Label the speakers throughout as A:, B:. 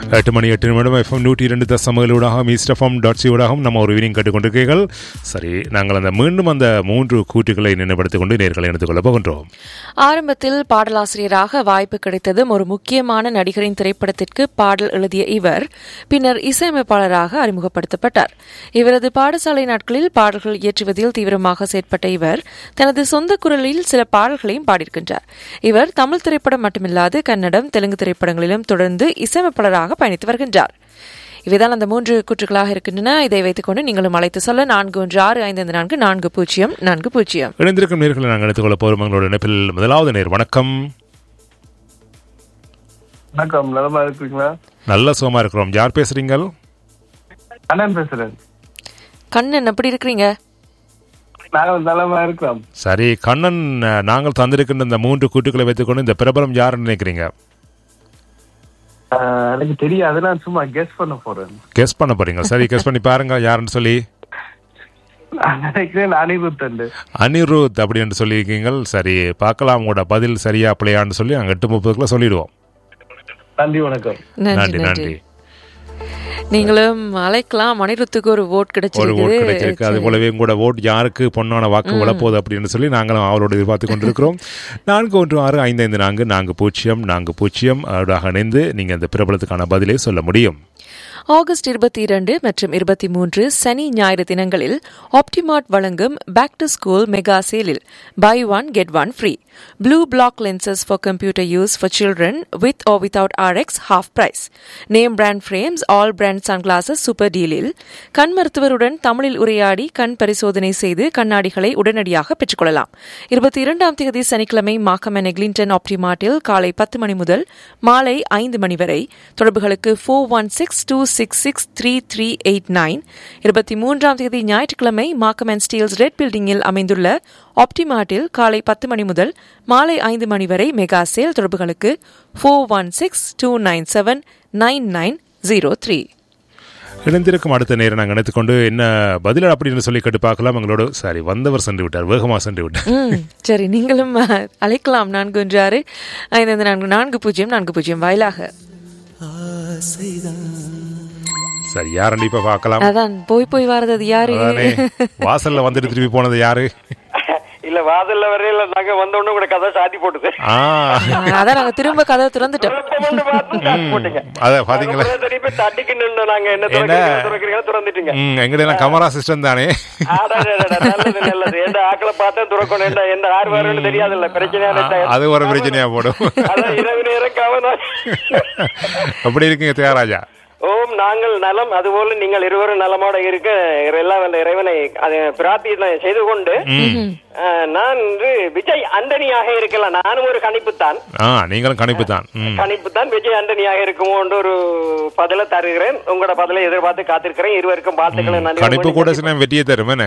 A: எட்டு மணி எட்டு நிமிடம் எஃப்எம் நூற்றி இரண்டு தசமகளூடாகவும் ஈஸ்டஃபம் டாட் சியூடாகவும் நம்ம ஒரு வினிங் கேட்டுக்கொண்டிருக்கீர்கள் சரி நாங்கள் அந்த மீண்டும் அந்த மூன்று கூற்றுகளை நினைவுபடுத்திக் கொண்டு நேர்களை எடுத்துக் கொள்ளப் போகின்றோம்
B: ஆரம்பத்தில் பாடலாசிரியராக வாய்ப்பு கிடைத்ததும் ஒரு முக்கியமான நடிகரின் திரைப்படத்திற்கு பாடல் எழுதிய இவர் பின்னர் இசையமைப்பாளராக அறிமுகப்படுத்தப்பட்டார் இவரது பாடசாலை நாட்களில் பாடல்கள் இயற்றுவதில் தீவிரமாக செயற்பட்ட இவர் தனது சொந்த குரலில் சில பாடல்களையும் பாடியிருக்கின்றார் இவர் தமிழ் திரைப்படம் மட்டுமில்லாது கன்னடம் தெலுங்கு திரைப்படங்களிலும் தொடர்ந்து இசையமைப்பாளராக பயணித்து வருகின்றார் இவைதான் அந்த மூன்று கூற்றுகளாக இருக்கின்றன இதை வைத்துக்கொண்டு நீங்களும் அழைத்து சொல்ல நான்கு ஒன்று ஆறு ஐந்து ஐந்து நான்கு நான்கு பூஜ்ஜியம் நான்கு பூஜ்ஜியம்
A: இணைந்திருக்கும் நேர்களை நாங்கள் எடுத்துக் கொள்ளப் போகிறோம் எங்களோட இணைப்பில் முதலாவது நேர் வணக்கம்
C: வணக்கம் நலமா இருக்கீங்களா
A: நல்ல சுகமா இருக்கிறோம் யார் பேசுறீங்கள்
C: அண்ணன் பேசுறேன்
B: கண்ணன் எப்படி இருக்கிறீங்க
C: நாங்கள் நலமா இருக்கிறோம்
A: சரி கண்ணன் அஹ், நாங்கள் தந்திருக்கின்ற இந்த மூன்று கூட்டுகளை வைத்துக்கொண்டு இந்த பிரபலம் யாருன்னு நினைக்கிறீங்க
C: ஆஹ், எனக்கு தெரியாது நான் சும்மா கெஸ் பண்ண போறேன்
A: கெஸ் பண்ண போறீங்க சரி கெஸ் பண்ணி பாருங்க யாருன்னு சொல்லி
C: நான் நினைக்கிறேன் அனிருத்தன்
A: அனிருத் அப்படின்னு சொல்லியிருக்கீங்கள் சரி பார்க்கலாம் உங்களோட பதில் சரியா பிள்ளையான்னு சொல்லி நாங்கள் எட்டு முப்பதுக்குள்ள சொல்லிடுவோம்
C: நன்றி வணக்கம்
B: நன்றி
A: நன்றி
B: நன்றி
A: நன்றி
B: நீங்களும் அழைக்கலாம் அனிருத்துக்கு ஒரு ஓட்
A: ஒரு ஓட் கிடைச்சிருக்கு அது
B: கிடைச்சிருக்கு
A: போலவே உங்களோட ஓட் யாருக்கு பொண்ணான வாக்கு விழப்போகுது அப்படின்னு சொல்லி நாங்களும் அவரோட எதிர்பார்த்து கொண்டிருக்கிறோம் நான்கு ஒன்று ஆறு ஐந்து ஐந்து நான்கு நான்கு பூஜ்ஜியம் நான்கு பூஜ்ஜியம் அவரோட இணைந்து நீங்க இந்த பிரபலத்துக்கான பதிலை சொல்ல முடியும்
B: ஆகஸ்ட் இருபத்தி இரண்டு மற்றும் இருபத்தி மூன்று சனி ஞாயிறு தினங்களில் ஆப்டிமார்ட் வழங்கும் பேக் டு ஸ்கூல் மெகா சேலில் buy one get one free blue black lenses for computer use for children with or without RX half price name brand frames all brand sunglasses super டீலில் கண் மருத்துவருடன் தமிழில் உரையாடி கண் பரிசோதனை செய்து கண்ணாடிகளை உடனடியாக பெற்றுக்கொள்ளலாம் இருபத்தி இரண்டாம் தேதி சனிக்கிழமை மாக்கமன் எக்லிங்டன் ஆப்டிமார்ட்டில் காலை பத்து மணி முதல் மாலை ஐந்து மணி வரை தொடர்புகளுக்கு four one six two six six three three eight nine இருபத்தி மூன்றாம் தேதி ஞாயிற்றுக்கிழமை மாக்கமன் ஸ்டீல்ஸ் ரெட் பில்டிங்கில் அமைந்துள்ள ஆப்டிமார்ட்டில் காலை பத்து மணி முதல் மாலை ஐந்து மணி வரை மெகா சேல் தொடர்புகளுக்கு four one six two nine seven nine nine zero three
A: இணைந்திருக்கும் அடுத்த நேரம் நாங்கள் நினைத்துக்கொண்டு என்ன பதில் அப்படின்னு சொல்லி கேட்டு பார்க்கலாம் எங்களோட சரி வந்தவர் சென்று விட்டார் வேகமாக சென்று விட்டார்
B: ம் சரி நீங்களும் அஹ், அழைக்கலாம் நான்கு ஒன்று ஆறு ஐந்து ஐந்து நான்கு நான்கு பூஜ்ஜியம் நான்கு பூஜ்ஜியம் வாயிலாக
A: சரி யாரண்டி இப்ப பார்க்கலாம்
B: அதான் போய் போய் வரது அது யாரு
A: அதானே வாசல்ல வந்துட்டு திருப்பி போனது யாரு
D: இல்ல வாசல்ல வரையில நாங்க வந்த உடனே கூட கதை சாத்தி போட்டுது
A: ஆ
B: அதான் நாங்க திரும்ப கதவை திறந்துட்டோம்
D: திறப்போம்னு பார்த்து சாத்தி போட்டீங்க
A: அத பாத்தீங்களா
D: அதுக்கப்புறம் திருப்பி தட்டிக்கு நின்னு நாங்க என்ன
A: என்ன?
D: திறக்கிறீங்க திறக்கிறீங்க திறந்துட்டீங்க
A: ம் எங்கடையெல்லாம் கமரா சிஸ்டம் தானே
D: அடடடட, நல்லது நல்லது எந்த ஆக்களை பார்த்தா துறக்கணும் எந்த எந்த ஆறு வரும்னு தெரியாதுல்ல பிரச்சனையான time.
A: அது ஒரு பிரச்சனையா போடும்
D: அதான் இரவு நேரம் கவனம்
A: அப்படி இருக்குங்க தியாகராஜா
D: ஓம் நாங்கள் நலம் அதுபோல நீங்கள் இருவரும் நலமோட இருக்க எல்லாம் வல்ல இறைவனை அதை பிரார்த்தனை செய்து கொண்டு அஹ், நான் இன்று விஜய் அண்டனியாக இருக்கலாம் நானும் ஒரு கணிப்பு தான்
A: ஆ நீங்களும் கணிப்பு தான் ம்
D: கணிப்பு தான் விஜய் ஆண்டனியாக இருக்குமோ என்று ஒரு பதில தருகிறேன் உங்களோட பதிலை எதிர்பார்த்து காத்திருக்கிறேன் இருவருக்கும் வாழ்த்துக்களை நன்றி
A: கணிப்பு கூட சில வெற்றியை தரும் என்ன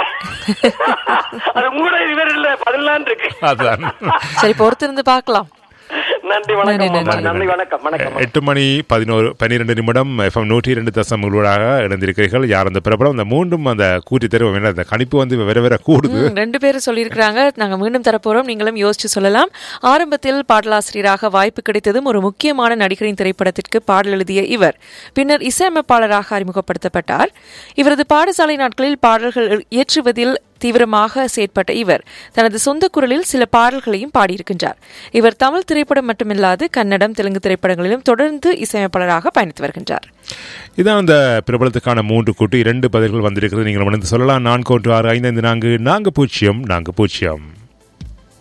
D: அது உங்களோட இவர் இல்ல பதிலான் இருக்கு
A: அதுதான்
B: சரி பொறுத்திருந்து பார்க்கலாம்
D: நன்றி வணக்கம் மாமா. நன்றி வணக்கம் வணக்கம்
A: எட்டு மணி பதினோரு பன்னிரெண்டு நிமிடம் எஃப்எம் நூற்றி இரண்டு தசம் உங்களோடாக இணைந்திருக்கிறீர்கள் யார் அந்த பிரபலம் அந்த மூன்றும் அந்த கூட்டி தருவோம் ஏன்னா அந்த கணிப்பு வந்து வேற வேற கூடுது
B: ம், ரெண்டு பேரும் சொல்லியிருக்கிறாங்க நாங்க மீண்டும் தரப்போறோம் நீங்களும் யோசிச்சு சொல்லலாம் ஆரம்பத்தில் பாடலாசிரியராக வாய்ப்பு கிடைத்ததும் ஒரு முக்கியமான நடிகரின் திரைப்படத்திற்கு பாடல் எழுதிய இவர் பின்னர் இசையமைப்பாளராக அறிமுகப்படுத்தப்பட்டார் இவரது பாடசாலை நாட்களில் பாடல்கள் எழு- இயற்றுவதில் தீவிரமாக செயற்பட்ட இவர் தனது சொந்த குரலில் சில பாடல்களையும் பாடியிருக்கின்றார் இவர் தமிழ் திரைப்படம் மட்டுமில்லாது கன்னடம் தெலுங்கு திரைப்படங்களிலும் தொடர்ந்து இசையமைப்பாளராக பயணித்து வருகின்றார்
A: இதான் அந்த பிரபலத்துக்கான மூன்று கூட்டு இரண்டு பதில்கள் வந்திருக்கிறது நீங்கள் வந்து சொல்லலாம் நான்கு ஒன்று ஆறு ஐந்து ஐந்து நான்கு நான்கு பூஜ்ஜியம் நான்கு பூஜ்ஜியம்